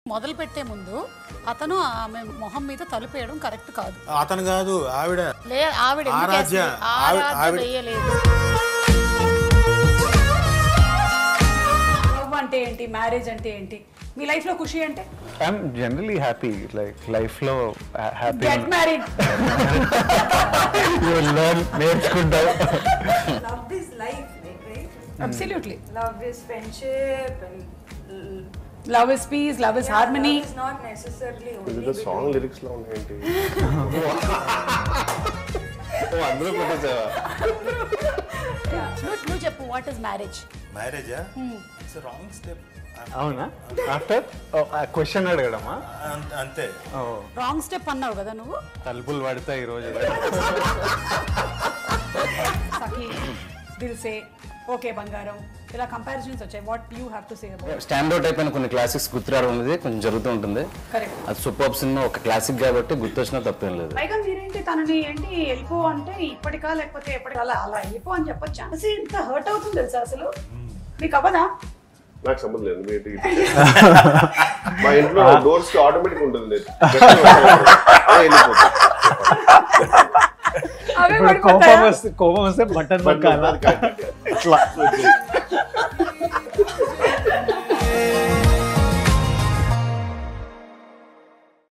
మొదలు పెట్టే ముందు అతను ఆమె మొహం మీద తలుపేయడం కరెక్ట్ కాదు అతను కాదు ఆవిడ లే ఆవిడ ఎందుకు ఆరాధ్య. వేస్తుంది? ఆవి- ఆరాధ్య ఆవిడ- వేయలేదు లవ్ అంటే ఏంటి మ్యారేజ్ అంటే ఏంటి మీ లైఫ్ లో ఖుషి అంటే I'm generally happy like life లో హ్యాపీ గెట్ మ్యారీడ్ లర్న్ నేర్చుకుంటావు love is life, like, right? Absolutely Love is friendship and l- love is peace love is yeah, harmony love is not necessarily only ఇది song between- lyrics లో ఉన్నాయేంటి అందరూ కొట్టేసావా నువ్వు నువ్వు చెప్పు వాట్ ఇస్ మ్యారేజ్ మ్యారేజా ఇట్స్ రాంగ్ స్టెప్ అవునా ఆఫ్టర్ క్వశ్చన్ అడగడమా అంతే ఓ రాంగ్ స్టెప్ అన్నావు కదా నువ్వు తలుపులు పడతాయి ఈరోజు సఖీ దిల్సే ఓకే బంగారం ఇలా కంపారిజన్స్ వచ్చాయి what you have to say about stand out అయిపోయిన కొన్ని క్లాసిక్స్ గుర్తురావడం అనేది కొంచెం జరుగుతూ ఉంటుంది కరెక్ట్ అది సూపర్ సినిమా ఒక క్లాసిక్ కాబట్టి గుర్తొచ్చినా తప్పేం లేదు పైగా మీరేంటి తనని ఏంటి వెళ్ళిపో అంటే ఇప్పటికా లేకపోతే ఎప్పటికా అలా అలా వెళ్ళిపో అని చెప్పొచ్చా అసలు ఇంత హర్ట్ అవుతుంది తెలుసా అసలు మీకు అవ్వదా నాకు సంబంధం లేదు మీ ఇంటికి మా ఇంట్లో డోర్స్ కి ఆటోమేటిక్ ఉంటుంది లేదు అదే వెళ్ళిపోతుంది. అవే ఇప్పుడు పడిపోతాయా? కోపం వస్తే కోపం వస్తే బటన్ But నొక్కాలా అది కాదు. ఇట్లా So,